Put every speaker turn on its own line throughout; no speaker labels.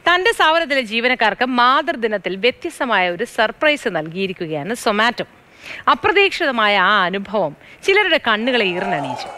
തന്റെ സ്ഥാപനത്തിലെ ജീവനക്കാർക്ക് മാതൃദിനത്തിൽ വ്യത്യസ്തമായ ഒരു സർപ്രൈസ് നൽകിയിരിക്കുകയാണ് സൊമാറ്റോ അപ്രതീക്ഷിതമായ ആ അനുഭവം ചിലരുടെ കണ്ണുകളെ ഈർന്നണിയിച്ചു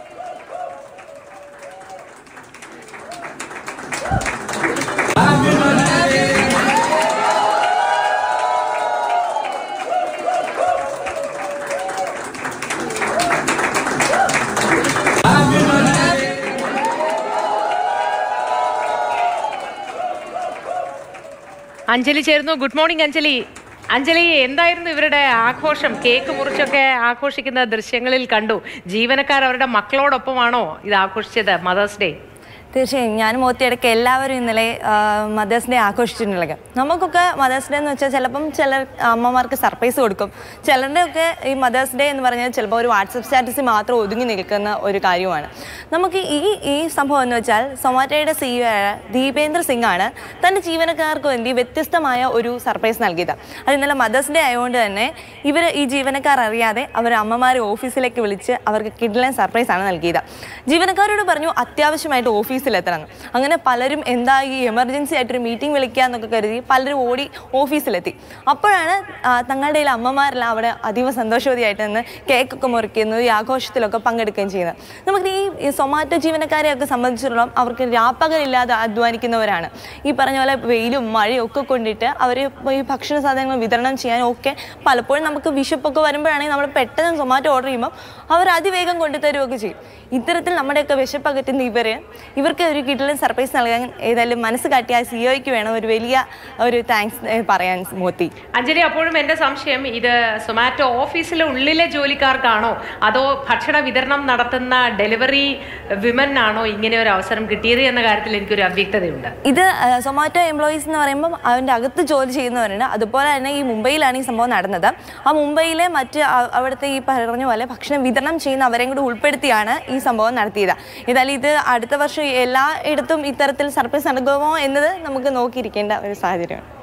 അഞ്ജലി ചേർന്നു ഗുഡ് മോർണിംഗ് അഞ്ജലി അഞ്ജലി എന്തായിരുന്നു ഇവരുടെ ആഘോഷം കേക്ക് മുറിച്ചൊക്കെ ആഘോഷിക്കുന്ന ദൃശ്യങ്ങളിൽ കണ്ടു ജീവനക്കാർ അവരുടെ മക്കളോടൊപ്പമാണോ ഇത് ആഘോഷിച്ചത് മദേഴ്സ് ഡേ
തീർച്ചയായും ഞാനും മോത്തിയടക്കം എല്ലാവരും ഇന്നലെ മദേഴ്സ് ഡേ ആഘോഷിച്ചിട്ടുള്ളത് നമുക്കൊക്കെ മദേഴ്സ് ഡേ എന്ന് വെച്ചാൽ ചിലപ്പം ചില അമ്മമാർക്ക് സർപ്രൈസ് കൊടുക്കും ചിലരുടെയൊക്കെ ഈ മദേഴ്സ് ഡേ എന്ന് പറഞ്ഞാൽ ചിലപ്പോൾ ഒരു വാട്സപ്പ് സ്റ്റാറ്റസിൽ മാത്രം ഒതുങ്ങി നിൽക്കുന്ന ഒരു കാര്യമാണ് നമുക്ക് ഈ ഈ സംഭവം എന്ന് വെച്ചാൽ സൊമാറ്റോയുടെ സിഇഒ ആയ ദീപേന്ദ്ര സിംഗ് ആണ് തൻ്റെ ജീവനക്കാർക്ക് വേണ്ടി വ്യത്യസ്തമായ ഒരു സർപ്രൈസ് നൽകിയത് അത് ഇന്നലെ മദേഴ്സ് ഡേ ആയതുകൊണ്ട് തന്നെ ഇവർ ഈ ജീവനക്കാർ അറിയാതെ അവർ അമ്മമാരെ ഓഫീസിലേക്ക് വിളിച്ച് അവർക്ക് കിഡ്ലൈൻ സർപ്രൈസ് ആണ് നൽകിയത് ജീവനക്കാരോട് പറഞ്ഞു അത്യാവശ്യമായിട്ട് ഓഫീസിലെത്തണം അങ്ങനെ പലരും എന്താ ഈ എമർജൻസി ആയിട്ടൊരു മീറ്റിംഗ് വിളിക്കുക എന്നൊക്കെ കരുതി പലരും ഓടി ഓഫീസിലെത്തി അപ്പോഴാണ് ആ, തങ്ങളുടെ കയ്യിൽ അമ്മമാരെല്ലാം അവിടെ അതീവ സന്തോഷവതിയായിട്ട് നിന്ന് കേക്കൊക്കെ മുറിക്കുന്നു ഈ ആഘോഷത്തിലൊക്കെ പങ്കെടുക്കുകയും ചെയ്യുന്നത് നമുക്ക് ഈ ഈ സൊമാറ്റോ ജീവനക്കാരെയൊക്കെ സംബന്ധിച്ചിടത്തോളം അവർക്ക് രാപ്പകലില്ലാതെ അധ്വാനിക്കുന്നവരാണ് ഈ പറഞ്ഞ പോലെ വെയിലും മഴയും ഒക്കെ കൊണ്ടിട്ട് അവർ ഈ ഭക്ഷണ സാധനങ്ങൾ വിതരണം ചെയ്യാനും ഒക്കെ പലപ്പോഴും നമുക്ക് വിശപ്പൊക്കെ വരുമ്പോഴാണെങ്കിൽ നമ്മൾ പെട്ടെന്ന് സൊമാറ്റോ ഓർഡർ ചെയ്യുമ്പോൾ അവർ അതിവേഗം കൊണ്ടുതരുകയൊക്കെ ചെയ്യും ഇത്തരത്തിൽ നമ്മുടെയൊക്കെ വിശപ്പകറ്റുന്ന ഇവർ ഇവർക്ക് ഒരു കിട്ടലും സർപ്രൈസ് നൽകാൻ ഏതായാലും മനസ്സ് കാട്ടിയ സിഒയ്ക്ക് വേണം ഒരു വലിയ ഒരു താങ്ക്സ് പറയാൻ മോത്തി
അഞ്ജലി അപ്പോഴും എൻ്റെ സംശയം ഇത് സൊമാറ്റോ ഓഫീസിലെ ഉള്ളിലെ ജോലിക്കാർക്കാണോ അതോ ഭക്ഷണ വിതരണം നടത്തുന്ന ഡെലിവറി വിമൻ ആണോ ഇങ്ങനെ ഒരു അവസരം കിട്ടിയത് എന്ന കാര്യത്തിൽ എനിക്കൊരു അവ്യക്തതയുണ്ട്
ഇത് സൊമാറ്റോ എംപ്ലോയീസ് എന്ന് പറയുമ്പോൾ അതിൻ്റെ അകത്ത് ജോലി ചെയ്യുന്നവരുണ്ട് അതുപോലെ തന്നെ ഈ മുംബൈയിലാണ് ഈ സംഭവം നടന്നത് ആ മുംബൈയിലെ മറ്റ് അ- അവിടുത്തെ ഈ പറഞ്ഞ പോലെ ഭക്ഷണം വിതരണം ചെയ്യുന്ന അവരെയും കൂടി ഉൾപ്പെടുത്തിയാണ് ഈ സംഭവം നടത്തിയത് ഏതായാലും ഇത് അടുത്ത വർഷം എല്ലായിടത്തും ഇത്തരത്തിൽ സർപ്രൈസ് നടക്കുമോ എന്നത് നമുക്ക് നോക്കിയിരിക്കേണ്ട ഒരു സാഹചര്യമാണ്